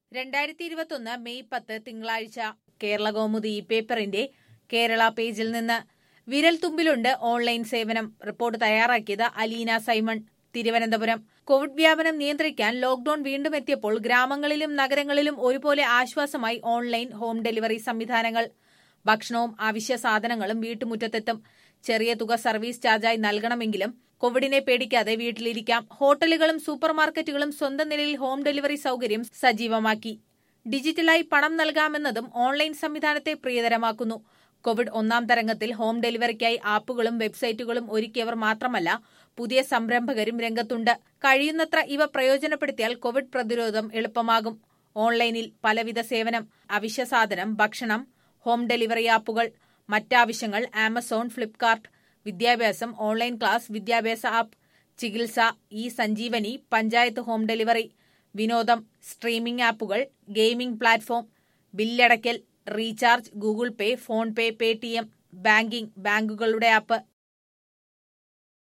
രണ്ടായിരത്തി ഇരുപത്തൊന്ന് മെയ് പത്ത് തിങ്കളാഴ്ച കേരള കൗമുദി ഈ പേപ്പറിന്റെ കേരള പേജിൽ നിന്ന് വിരൽ തുമ്പിലുണ്ട് ഓൺലൈൻ സേവനം റിപ്പോർട്ട് തയ്യാറാക്കിയത് അലീന സൈമൺ തിരുവനന്തപുരം കോവിഡ് വ്യാപനം നിയന്ത്രിക്കാൻ ലോക്ഡൌൺ വീണ്ടും എത്തിയപ്പോൾ ഗ്രാമങ്ങളിലും നഗരങ്ങളിലും ഒരുപോലെ ആശ്വാസമായി ഓൺലൈൻ ഹോം ഡെലിവറി സംവിധാനങ്ങൾ ഭക്ഷണവും അവശ്യ സാധനങ്ങളും വീട്ടുമുറ്റത്തെത്തും ചെറിയ തുക സർവീസ് ചാർജായി നൽകണമെങ്കിലും കോവിഡിനെ പേടിക്കാതെ വീട്ടിലിരിക്കാം ഹോട്ടലുകളും സൂപ്പർ മാർക്കറ്റുകളും സ്വന്തം നിലയിൽ ഹോം ഡെലിവറി സൗകര്യം സജീവമാക്കി ഡിജിറ്റലായി പണം നൽകാമെന്നതും ഓൺലൈൻ സംവിധാനത്തെ പ്രിയതരമാക്കുന്നു കോവിഡ് ഒന്നാം തരംഗത്തിൽ ഹോം ഡെലിവറിക്കായി ആപ്പുകളും വെബ്സൈറ്റുകളും ഒരുക്കിയവർ മാത്രമല്ല പുതിയ സംരംഭകരും രംഗത്തുണ്ട് കഴിയുന്നത്ര ഇവ പ്രയോജനപ്പെടുത്തിയാൽ കോവിഡ് പ്രതിരോധം എളുപ്പമാകും ഓൺലൈനിൽ പലവിധ സേവനം അവശ്യ സാധനം ഭക്ഷണം ഹോം ഡെലിവറി ആപ്പുകൾ മറ്റാവശ്യങ്ങൾ ആമസോൺ ഫ്ലിപ്കാർട്ട് വിദ്യാഭ്യാസം ഓൺലൈൻ ക്ലാസ് വിദ്യാഭ്യാസ ആപ്പ് ചികിത്സ e Sanjeevani panchayat home delivery വിനോദം സ്ട്രീമിംഗ് ആപ്പുകൾ ഗെയിമിംഗ് പ്ലാറ്റ്ഫോം ബില്ലടയ്ക്കൽ recharge Google Pay PhonePe Paytm banking ബാങ്കുകളുടെ ആപ്പ്